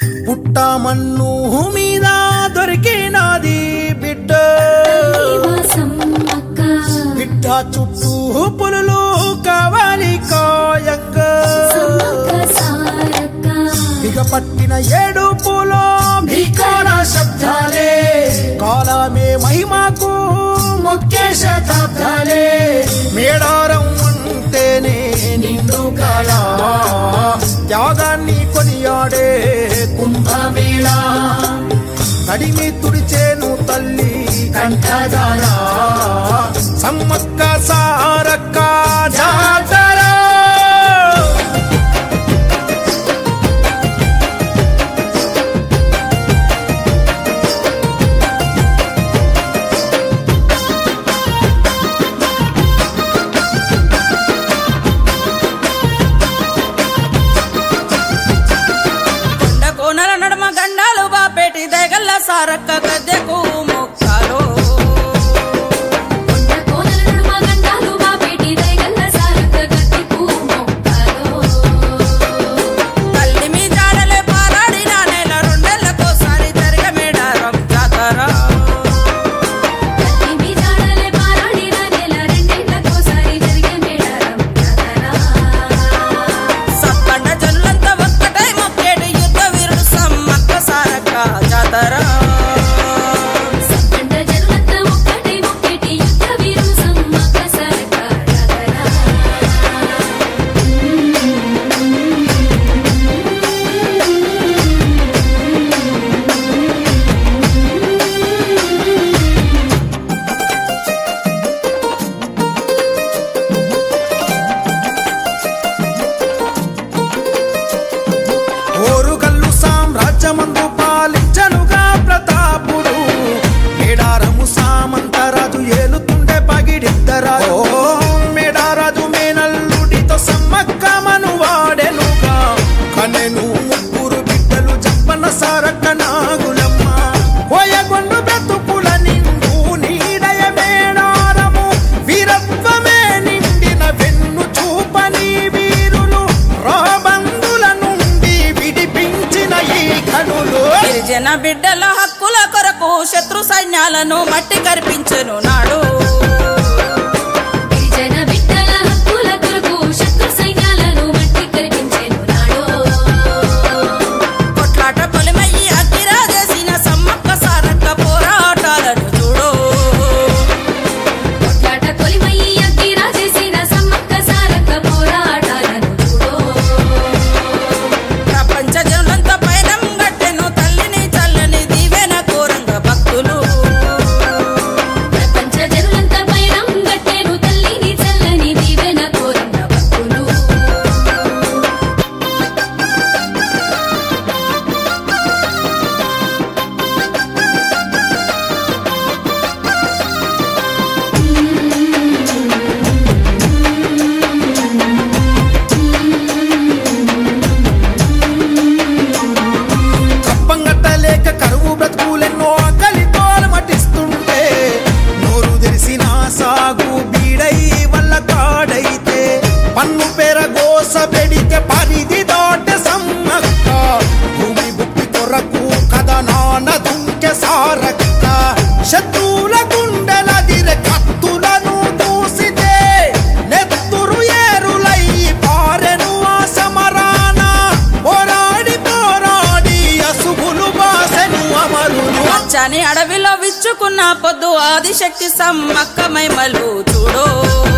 పుట్టమన్ను మీద దొరికినది బిడ్డ సమ్మక్క బిడ్డ చుట్టూ పులులు కావాలి కాయంగా సమ్మక్క సారక్క బిగపట్టిన ఏడుపులో భీకర శబ్దాలే కాలమే మహిమకు ముఖ్య శతాబ్దాలే మేడారం అంటేనే నిండు కళ త్యాగాన్ని కొనియాడే కుంభమేళ తడిమి తుడిచేను తల్లి కంఠదార సమ్మక్క సారక్క జాతర కొండ కోనల నడుమ గండాలు బాపేటి దగల్ల సారక్క గద్దెకు మొక్కాలో కొండ కోనల నడుమ గండాలు బాపేటి దయగల్ల సారక్క గద్దెకు మొక్కాలో తల్లి మీ జాడలే పారాడిన నెల రెండేళ్లకోసారి జరిగే మేడారం జాతర తల్లి మీ జాడలే పారాడిన నెల రెండేళ్లకోసారి జరిగే మేడారం జాతర సత్తండ జనులంతా ఒక్కటై మొక్కేటి యుద్ధ వీరుడు సమ్మక్క సారక్క జాతర సంకంట జనులంతా ఒక్కటే మొక్కేటి యుద్ధ వీరుడు సమ్మక్క సారక్క జాతర ఓరుగల్లు సామ్రాజ్యమందు పాలించనుగా ప్రతాపుడు మేడారము సామంతరాజు ఏలుతుండే పగిడిద్దరాజు ఓ మేడారాజు మేనల్లుడితో సమ్మక్కమను వాడెనుగా కనెను ముగ్గురు బిడ్డలు జప్పన సారక్క నాగులమ్మ పోయగొండు బ్రతుకుల నిండు నీడయ మేడారము వీరత్వమే నిండిన వెన్ను చూపని వీరులు రాబందుల నుండి విడిపించిన ఈ కనులు గిరిజన బిడ్డల హక్కుల కొరకు శత్రు సైన్యాలను మట్టి కరిపించెను నాడు గిరిజన బిడ్డల హక్కుల కొరకు శత్రు సైన్యాలను మట్టి కరిపించెను నాడు కొట్లాట పొలిమయ్యి అగ్గిరాజేసిన సమ్మక్క సారక్క పోరాటాలను చూడు కొట్లాట కొలిమయ్యి అగ్గిరా చేసిన సమ్మక్క సారక్క పోరాటాలను చూడు ప్రపంచ జనులంతా పైనం గట్టెను తల్లిని చల్లని దీవెన కోరంగ భక్తులు ప్రపంచ జనులంతా పైరం గట్టెను తల్లిని చల్లని దీవెన కోరిన భక్తులు కప్పంగట్టలేక కరువు బ్రతుకులెన్నో ఆకలితోలు మటిస్తుంటే నోరు తెరిసిన సాగు బీడై వల్ల కాడైతే పన్ను పెర గోస పెడితే పరిధి దాటే సమ్మక్క భూమి బుప్పి కొరకు కథ నాన్న దుంకె సారక్క శత్రువుల గుండెల దిరె కత్తులను దూసితే నెత్తురు ఏరులై పారెను ఆ సమరాన పోరాడి పోరాడి అసుగులు బాసెను అమరులు పచ్చని అడవిలో విచ్చుకున్న పొద్దు ఆదిశక్తి సమ్మక్క మైమలు చూడు